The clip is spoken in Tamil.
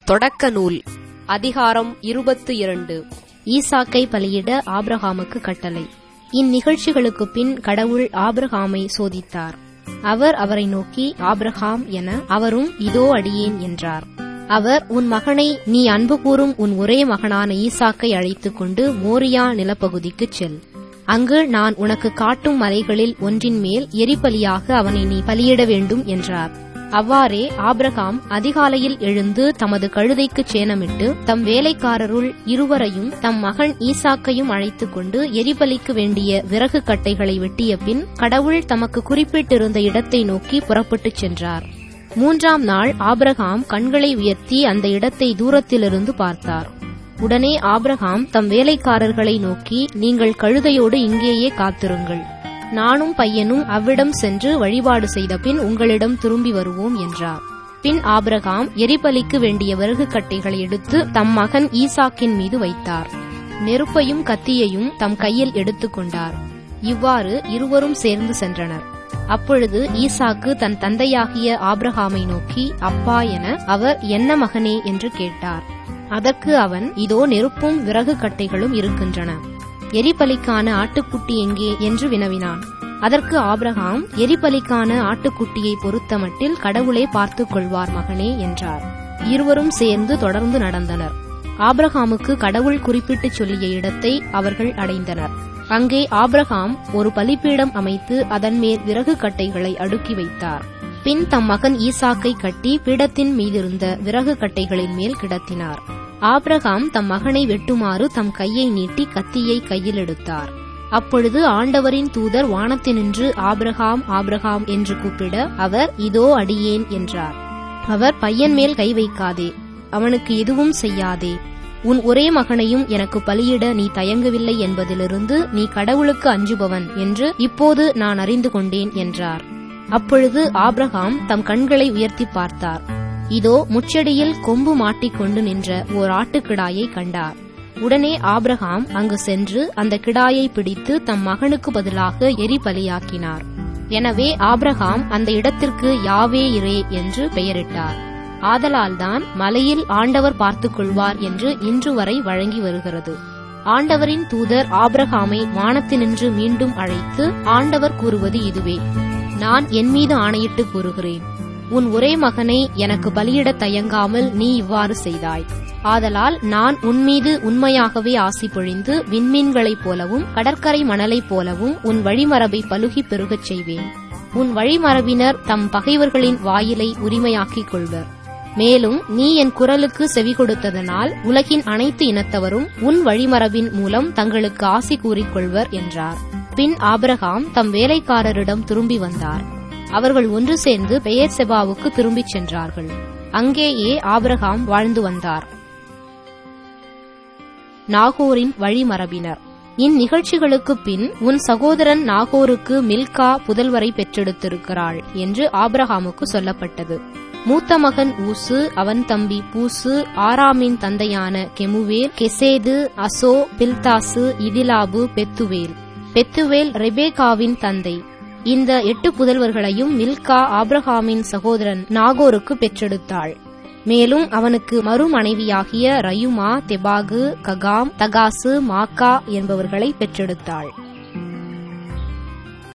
தொடக்க நூல் அதிகாரம் இருபத்து இரண்டு ஈசாக்கை பலியிட ஆபிரகாமுக்கு கட்டளை இந்நிகழ்ச்சிகளுக்குப் பின் கடவுள் ஆபிரகாமை சோதித்தார் அவர் அவரை நோக்கி ஆபிரகாம் என அவரும் இதோ அடியேன் என்றார் அவர் உன் மகனை நீ அன்பு கூறும் உன் ஒரே மகனான ஈசாக்கை அழைத்துக் கொண்டு மோரியா நிலப்பகுதிக்குச் செல் அங்கு நான் உனக்கு காட்டும் மலைகளில் ஒன்றின் மேல் எரிபலியாக அவனை நீ பலியிட வேண்டும் என்றார் அவ்வாறே ஆபிரகாம் அதிகாலையில் எழுந்து தமது கழுதைக்கு சேணமிட்டு தம் வேலைக்காரருள் இருவரையும் தம் மகன் ஈசாக்கையும் அழைத்துக் கொண்டு எரிபலிக்கு வேண்டிய விறகு கட்டைகளை வெட்டிய பின் கடவுள் தமக்கு குறிப்பிட்டிருந்த இடத்தை நோக்கி புறப்பட்டுச் சென்றார் மூன்றாம் நாள் ஆபிரகாம் கண்களை உயர்த்தி அந்த இடத்தை தூரத்திலிருந்து பார்த்தார் உடனே ஆபிரகாம் தம் வேலைக்காரர்களை நோக்கி நீங்கள் கழுதையோடு இங்கேயே காத்திருங்கள் நானும் பையனும் அவ்விடம் சென்று வழிபாடு செய்த பின் உங்களிடம் திரும்பி வருவோம் என்றார் பின் ஆபிரகாம் எரிபலிக்கு வேண்டிய விறகு கட்டைகளை எடுத்து தம் மகன் ஈசாக்கின் மீது வைத்தார் நெருப்பையும் கத்தியையும் தம் கையில் எடுத்துக்கொண்டார் இவ்வாறு இருவரும் சேர்ந்து சென்றனர் அப்பொழுது ஈசாக்கு தன் தந்தையாகிய ஆபிரகாமை நோக்கி அப்பா என அவர் என்ன மகனே என்று கேட்டார் அதற்கு அவன் இதோ நெருப்பும் விறகு கட்டைகளும் இருக்கின்றன எரிபலிக்கான ஆட்டுக்குட்டி எங்கே என்று வினவினான் அதற்கு ஆபிரகாம் எரிபலிக்கான ஆட்டுக்குட்டியை பொறுத்தமட்டில் கடவுளே பார்த்துக் கொள்வார் மகனே என்றார் இருவரும் சேர்ந்து தொடர்ந்து நடந்தனர் ஆபிரகாமுக்கு கடவுள் குறிப்பிட்டுச் சொல்லிய இடத்தை அவர்கள் அடைந்தனர் அங்கே ஆபிரகாம் ஒரு பலிப்பீடம் அமைத்து அதன் மேல் விறகு கட்டைகளை அடுக்கி வைத்தார் பின் தம் மகன் ஈசாக்கை கட்டி பீடத்தின் மீதிருந்த விறகு கட்டைகளின் மேல் கிடத்தினார் ஆபிரகாம் தம் மகனை வெட்டுமாறு தம் கையை நீட்டி கத்தியை கையில் எடுத்தார் அப்பொழுது ஆண்டவரின் தூதர் வானத்தினின்று ஆபிரகாம் ஆபிரகாம் என்று கூப்பிட அவர் இதோ அடியேன் என்றார் அவர் பையன் மேல் கை வைக்காதே அவனுக்கு எதுவும் செய்யாதே உன் ஒரே மகனையும் எனக்கு பலியிட நீ தயங்கவில்லை என்பதிலிருந்து நீ கடவுளுக்கு அஞ்சுபவன் என்று இப்போது நான் அறிந்து கொண்டேன் என்றார் அப்பொழுது ஆபிரகாம் தம் கண்களை உயர்த்தி பார்த்தார் இதோ முச்செடியில் கொம்பு மாட்டிக்கொண்டு நின்ற ஓர் ஆட்டுக்கிடாயை கண்டார் உடனே ஆபிரகாம் அங்கு சென்று அந்த கிடாயை பிடித்து தம் மகனுக்கு பதிலாக எரி பலியாக்கினார் எனவே ஆபிரகாம் அந்த இடத்திற்கு யாவே இரே என்று பெயரிட்டார் ஆதலால்தான் மலையில் ஆண்டவர் பார்த்துக் கொள்வார் என்று இன்று வரை வழங்கி வருகிறது ஆண்டவரின் தூதர் ஆபிரகாமை வானத்தினின்று மீண்டும் அழைத்து ஆண்டவர் கூறுவது இதுவே நான் என் மீது ஆணையிட்டு கூறுகிறேன் உன் ஒரே மகனை எனக்கு பலியிட தயங்காமல் நீ இவ்வாறு செய்தாய் ஆதலால் நான் உன்மீது உண்மையாகவே ஆசி பொழிந்து விண்மீன்களைப் போலவும் கடற்கரை மணலைப் போலவும் உன் வழிமரபை பலுகி பெருகச் செய்வேன் உன் வழிமரபினர் தம் பகைவர்களின் வாயிலை உரிமையாக்கிக் கொள்வர் மேலும் நீ என் குரலுக்கு செவி கொடுத்ததனால் உலகின் அனைத்து இனத்தவரும் உன் வழிமரபின் மூலம் தங்களுக்கு ஆசி கூறிக்கொள்வர் என்றார் பின் ஆபிரகாம் தம் வேலைக்காரரிடம் திரும்பி வந்தார் அவர்கள் ஒன்று சேர்ந்து பெயர் செபாவுக்கு திரும்பிச் சென்றார்கள் அங்கேயே ஆபிரகாம் வாழ்ந்து வந்தார் நாகோரின் வழிமரபினர் இந்நிகழ்ச்சிகளுக்குப் பின் உன் சகோதரன் நாகோருக்கு மில்கா புதல்வரை பெற்றெடுத்திருக்கிறாள் என்று ஆபிரகாமுக்கு சொல்லப்பட்டது மூத்த மகன் ஊசு அவன் தம்பி பூசு ஆராமின் தந்தையான கெமுவேல் கெசேது அசோ பில்தாசு இதிலாபு பெத்துவேல் பெத்துவேல் ரெபேகாவின் தந்தை இந்த எட்டு புதல்வர்களையும் மில்கா ஆப்ரஹாமின் சகோதரன் நாகோருக்கு பெற்றெடுத்தாள் மேலும் அவனுக்கு மறுமனைவியாகிய ரயுமா தெபாகு ககாம் தகாசு மாக்கா என்பவர்களை பெற்றெடுத்தாள்